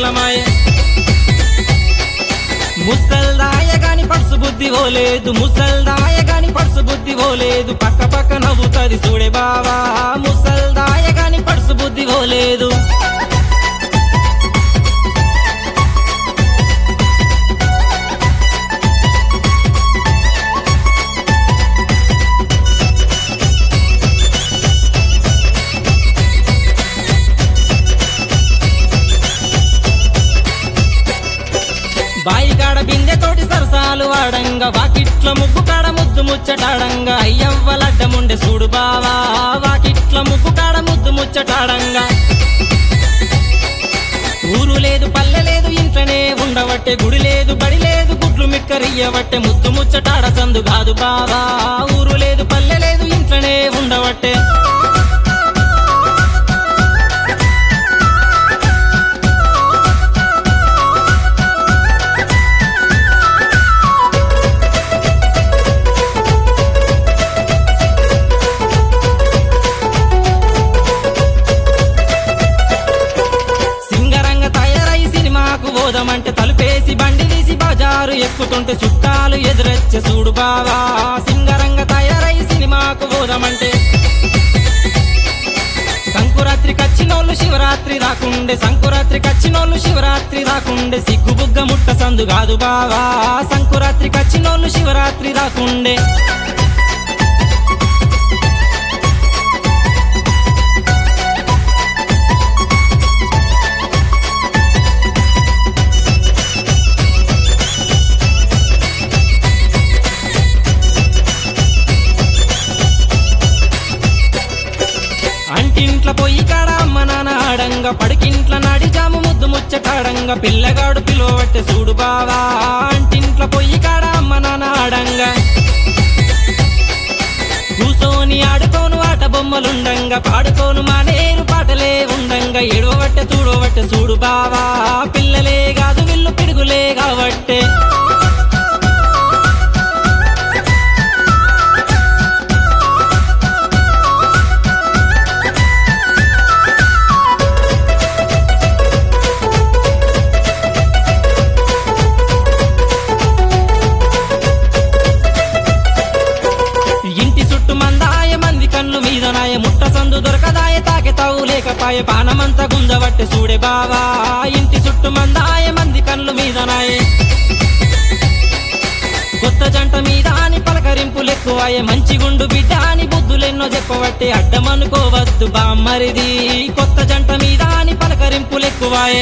కాలమాయే ముసల్దాయ గాని పడుసు బుద్ధి ఓలేదు ముసల్దాయ గాని పడుసు బుద్ధి ఓలేదు పక్క పక్క నవ్వుతది చూడే బావా ముసల్దాయ గాని పడుసు బుద్ధి ఓలేదు బాయి కాడ బిందె తోటి సరసాలు వాడంగా వాకిట్ల ముగ్గు కాడ ముద్దు ముచ్చటాడంగా అయ్యవ్వలడ్డముండే చూడు బావా వాకిట్ల ముగ్గు కాడ ముద్దు ముచ్చటాడంగా ఊరు లేదు పల్లె లేదు ఇంట్లోనే ఉండవట్టే గుడి లేదు బడి లేదు గుడ్లు మిక్కరియ్యవట్టే ముద్దు ముచ్చటాడ సందు కాదు బావా ఊరు లేదు పల్లె లేదు ఇంట్లోనే ఉండవట్టే సింగరంగ తయారై సినిమాకు పోదామంటే తలుపేసి బండి తీసి బజారు ఎక్కుతుంటే చుట్టాలు ఎదురొచ్చే చూడు బావా సింగరంగ తయారై సినిమాకు పోదామంటే సంకురాత్రి కచ్చినోళ్ళు శివరాత్రి రాకుండే సంకురాత్రి కచ్చినోళ్ళు శివరాత్రి రాకుండే సిగ్గుబుగ్గ ముట్ట సందు కాదు బావా సంకురాత్రి కచ్చినోళ్ళు శివరాత్రి రాకుండే అంటింట్ల పొయ్యి కాడ అమ్మ నాన్న ఆడంగా పడికింట్ల నాడి జాము ముద్దు ముచ్చటాడంగా పిల్లగాడు పిలువబట్టే చూడు బావా అంటింట్ల పొయ్యి కాడ అమ్మ నాన్న ఆడంగా కూసోని ఆడుకోను ఆట బొమ్మలుండంగా పాడుకోను మానేరు పాటలే ఉండంగా ఎడవబట్టే చూడవట్టే చూడు బావా పిల్లలే కాదు విల్లు పిడుగులే కాబట్టే ఇంటి చుట్టూ మందాయ మంది కళ్ళు మీద నాయ ముట్ట సందు దొరకదాయ తాకెతావు లేకపాయ పానమంతా గుంజవట్టె చూడే బావా ఇంటి చుట్టూ మందాయ మంది కళ్ళు మీద నాయే కొత్త జంట మీద అని పలకరింపులు ఎక్కువాయే మంచి గుండు బిడ్డ అని బుద్ధులెన్నో చెప్పబట్టే అడ్డమనుకోవద్దు బామ్మరిది కొత్త జంట మీద అని పలకరింపులు ఎక్కువాయే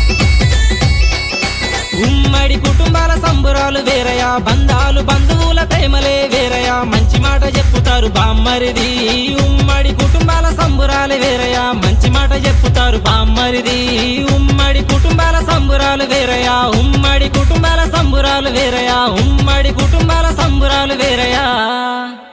ఉమ్మడి కుటుంబాల సంబురాలు వేరయా బంధాలు బంధువుల ప్రేమలే వేరయా మంచి మాట చెప్పుతారు బామ్మరిది ఉమ్మడి కుటుంబాల సంబురాలు వేరయా మంచి మాట చెప్పుతారు బామ్మరిది ఉమ్మడి కుటుంబాల సంబురాలు వేరయా ఉమ్మడి కుటుంబాల సంబురాలు వేరయా ఉమ్మడి కుటుంబాల సంబురాలు వేరయా